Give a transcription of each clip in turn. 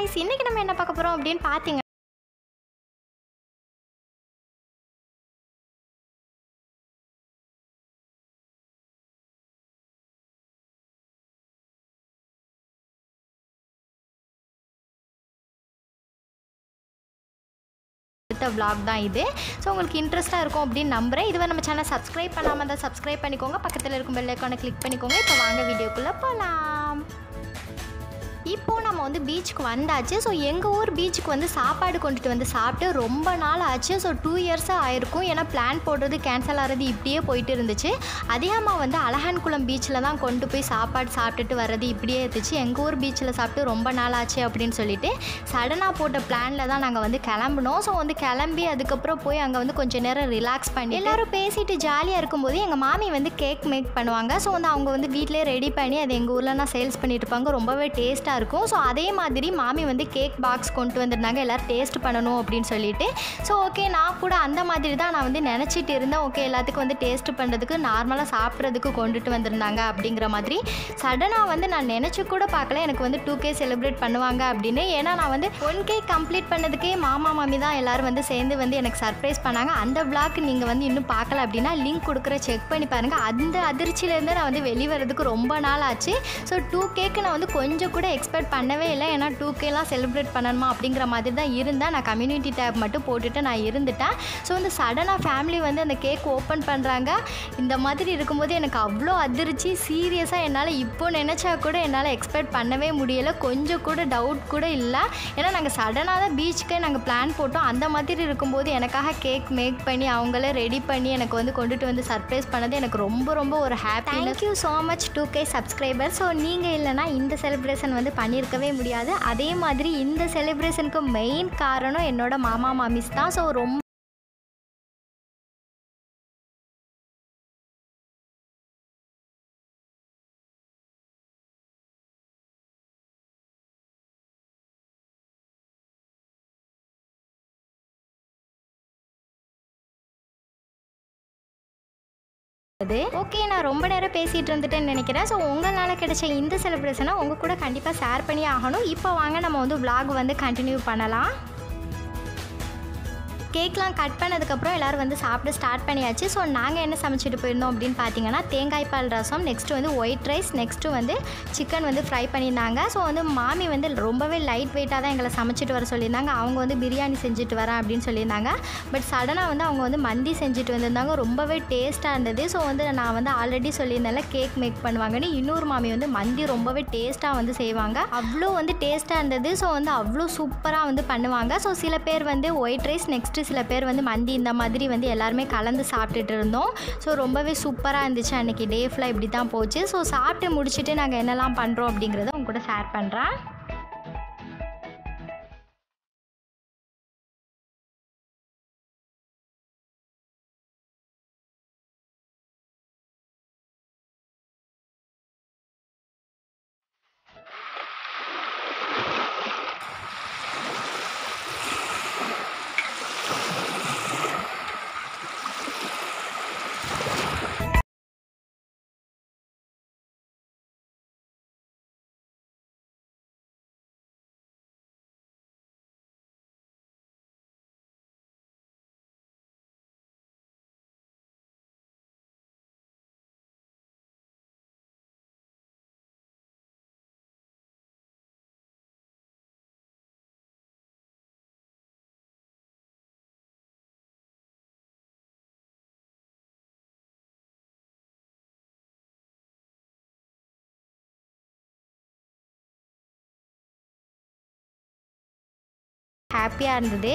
guys இன்றைக்கி நம்ம என்ன பார்க்க போகிறோம் அப்படின்னு பார்த்தீங்க அடுத்த vlog தான் இது ஸோ உங்களுக்கு இன்ட்ரெஸ்ட்டாக இருக்கும் அப்படின்னு நம்புகிறேன் இதுவரை நம்ம சேனல் சப்ஸ்கிரைப் பண்ணாமல் தான் சப்ஸ்கிரைப் பண்ணிக்கோங்க பக்கத்தில் இருக்கும் பெல் ஐக்கானை கிளிக் பண்ணிக்கோங்க இப்போ வாங்க வீடியோக்குள்ளே போகலாம் இப்போது நம்ம வந்து பீச்சுக்கு வந்தாச்சு ஸோ எங்கள் ஊர் பீச்சுக்கு வந்து சாப்பாடு கொண்டுட்டு வந்து சாப்பிட்டு ரொம்ப நாள் ஆச்சு ஸோ டூ இயர்ஸாக ஆயிருக்கும் ஏன்னா பிளான் போடுறது கேன்சல் ஆகிறது இப்படியே போயிட்டு இருந்துச்சு அதிகமாக வந்து அழகான்குளம் பீச்சில் தான் கொண்டு போய் சாப்பாடு சாப்பிட்டுட்டு வர்றது இப்படியே இருந்துச்சு எங்கள் ஊர் பீச்சில் சாப்பிட்டு ரொம்ப நாள் ஆச்சு அப்படின்னு சொல்லிட்டு சடனாக போட்ட பிளானில் தான் நாங்கள் வந்து கிளம்புனோம் ஸோ வந்து கிளம்பி அதுக்கப்புறம் போய் அங்கே வந்து கொஞ்சம் நேரம் ரிலாக்ஸ் பண்ணி எல்லாரும் பேசிட்டு ஜாலியாக இருக்கும்போது எங்கள் மாமி வந்து கேக் மேக் பண்ணுவாங்க ஸோ வந்து அவங்க வந்து வீட்டிலே ரெடி பண்ணி அது எங்கள் ஊரில் நான் சேல்ஸ் பண்ணிட்டு இருப்பாங்க ரொம்பவே டேஸ்ட்டாக இருக்கும் ஸோ அதே மாதிரி மாமி வந்து கேக் பாக்ஸ் கொண்டு வந்திருந்தாங்க எல்லோரும் டேஸ்ட் பண்ணணும் அப்படின்னு சொல்லிட்டு ஸோ ஓகே நான் கூட அந்த மாதிரி தான் நான் வந்து நினச்சிட்டு இருந்தேன் ஓகே எல்லாத்துக்கும் வந்து டேஸ்ட் பண்ணுறதுக்கு நார்மலாக சாப்பிட்றதுக்கு கொண்டுட்டு வந்திருந்தாங்க அப்படிங்கிற மாதிரி சடனாக வந்து நான் நினச்சி கூட பார்க்கல எனக்கு வந்து டூ கே செலிப்ரேட் பண்ணுவாங்க அப்படின்னு ஏன்னா நான் வந்து ஒன் கே கம்ப்ளீட் பண்ணதுக்கே மாமா மாமி தான் எல்லோரும் வந்து சேர்ந்து வந்து எனக்கு சர்ப்ரைஸ் பண்ணாங்க அந்த விளாக் நீங்கள் வந்து இன்னும் பார்க்கல அப்படின்னா லிங்க் கொடுக்குற செக் பண்ணி பாருங்கள் அந்த அதிர்ச்சியிலேருந்து நான் வந்து வெளிவரதுக்கு ரொம்ப நாள் ஆச்சு ஸோ டூ கேக்கு நான் வந்து கொஞ்சம் கூட எக்ஸ்பெக்ட் பண்ணவே இல்லை ஏன்னா டூ கேலாம் செலிப்ரேட் பண்ணணுமா அப்படிங்கிற மாதிரி தான் இருந்தேன் நான் கம்யூனிட்டி டேப் மட்டும் போட்டுட்டு நான் இருந்துட்டேன் ஸோ வந்து சடனாக ஃபேமிலி வந்து அந்த கேக் ஓப்பன் பண்ணுறாங்க இந்த மாதிரி இருக்கும்போது எனக்கு அவ்வளோ அதிர்ச்சி சீரியஸாக என்னால் இப்போ நினச்சா கூட என்னால் எக்ஸ்பெக்ட் பண்ணவே முடியலை கொஞ்சம் கூட டவுட் கூட இல்லை ஏன்னா நாங்கள் சடனாக தான் பீச்சுக்கே நாங்கள் பிளான் போட்டோம் அந்த மாதிரி இருக்கும்போது எனக்காக கேக் மேக் பண்ணி அவங்களே ரெடி பண்ணி எனக்கு வந்து கொண்டுட்டு வந்து சர்ப்ரைஸ் பண்ணது எனக்கு ரொம்ப ரொம்ப ஒரு happy thank you so much two K subscriber so நீங்கள் இல்லைனா இந்த செலிப்ரேஷன் வந்து பண்ணியிருக்கவே முடியாது அதே மாதிரி இந்த செலிப்ரேஷனுக்கு மெயின் காரணம் என்னோட மாமா மாமிஸ் தான் ஸோ ரொம்ப ஓகே நான் ரொம்ப நேரம் பேசிகிட்டு இருந்துட்டேன்னு நினைக்கிறேன் ஸோ உங்களால் கிடைச்ச இந்த செலிப்ரேஷனை உங்கள் கூட கண்டிப்பாக ஷேர் பண்ணி ஆகணும் இப்போ வாங்க நம்ம வந்து vlog வந்து கண்டினியூ பண்ணலாம் கேக்லாம் கட் பண்ணதுக்கப்புறம் எல்லோரும் வந்து சாப்பிட ஸ்டார்ட் பண்ணியாச்சு ஸோ நாங்கள் என்ன சமைச்சிட்டு போயிருந்தோம் அப்படின்னு பார்த்தீங்கன்னா தேங்காய் பால் ரசம் நெக்ஸ்ட்டு வந்து ஒயிட் ரைஸ் நெக்ஸ்ட்டு வந்து சிக்கன் வந்து ஃப்ரை பண்ணியிருந்தாங்க ஸோ வந்து மாமி வந்து ரொம்பவே லைட் வெயிட்டாக தான் எங்களை சமைச்சிட்டு வர சொல்லியிருந்தாங்க அவங்க வந்து பிரியாணி செஞ்சுட்டு வரேன் அப்படின்னு சொல்லியிருந்தாங்க பட் சடனாக வந்து அவங்க வந்து மந்தி செஞ்சுட்டு வந்திருந்தாங்க ரொம்பவே டேஸ்ட்டாக இருந்தது ஸோ வந்து நான் வந்து ஆல்ரெடி சொல்லியிருந்தேன்ல கேக் மேக் பண்ணுவாங்கன்னு இன்னொரு மாமி வந்து மந்தி ரொம்பவே டேஸ்ட்டாக வந்து செய்வாங்க அவ்வளோ வந்து டேஸ்ட்டாக இருந்தது ஸோ வந்து அவ்வளோ சூப்பராக வந்து பண்ணுவாங்க ஸோ சில பேர் வந்து ஒயிட் ரைஸ் நெக்ஸ்ட்டு சில பேர் வந்து மந்தி இந்த மாதிரி வந்து எல்லாருமே கலந்து சாப்பிட்டுட்டு இருந்தோம் ஸோ ரொம்பவே சூப்பராக இருந்துச்சு அன்றைக்கி டே ஃபுல்லாக இப்படி தான் போச்சு ஸோ சாப்பிட்டு முடிச்சுட்டு நாங்கள் என்னெல்லாம் பண்ணுறோம் அப்படிங்கிறத உங்க கூட ஷேர் பண்ணுறேன் ஹாப்பியாக இருந்தது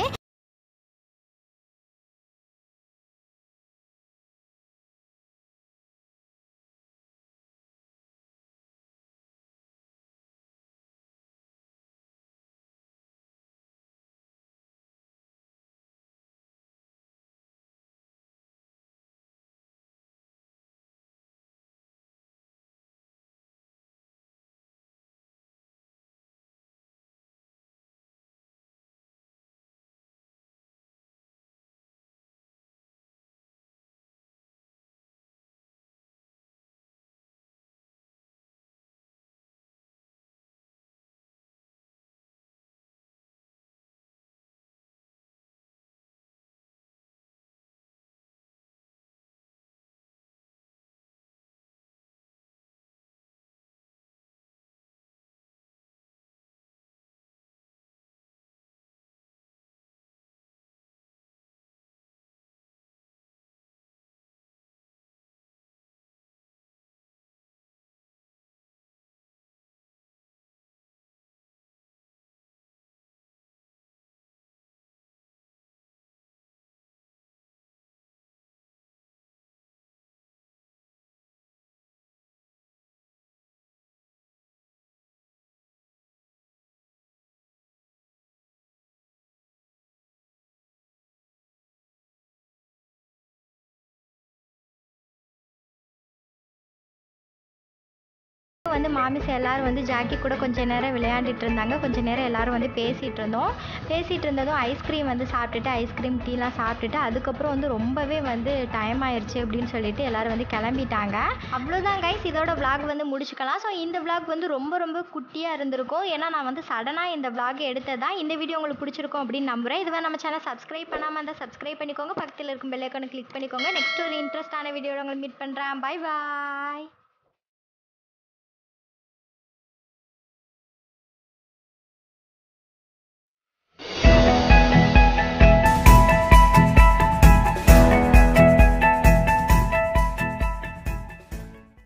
வந்து மாமிஸ் எல்லாரும் வந்து ஜாக்கி கூட கொஞ்ச நேரம் விளையாண்டுட்டு இருந்தாங்க கொஞ்ச நேரம் எல்லாரும் வந்து பேசிகிட்டு இருந்தோம் பேசிகிட்டு இருந்ததும் ஐஸ்கிரீம் வந்து சாப்பிட்டுட்டு ஐஸ்கிரீம் டீலாம் சாப்பிட்டுட்டு அதுக்கப்புறம் வந்து ரொம்பவே வந்து டைம் ஆயிடுச்சு அப்படின்னு சொல்லிட்டு எல்லாரும் வந்து கிளம்பிட்டாங்க அவ்வளோதான் கைஸ் இதோட vlog வந்து முடிச்சுக்கலாம் ஸோ இந்த vlog வந்து ரொம்ப ரொம்ப குட்டியாக இருந்திருக்கும் ஏன்னா நான் வந்து சடனாக இந்த vlog எடுத்ததா இந்த வீடியோ உங்களுக்கு பிடிச்சிருக்கும் அப்படின்னு நம்புறேன் இதுவே நம்ம சேனல் சப்ஸ்கிரைப் பண்ணாமல் இருந்தால் சப்ஸ்கிரைப் பண்ணிக்கோங்க பக்கத்தில் இருக்கும் பெல் ஐக்கானை கிளிக் பண்ணிக்கோங்க நெக்ஸ்ட் ஒரு இன்ட்ரெஸ்டான வீடியோவில் உங்களை மீட் பண்ணுறேன் பை பாய்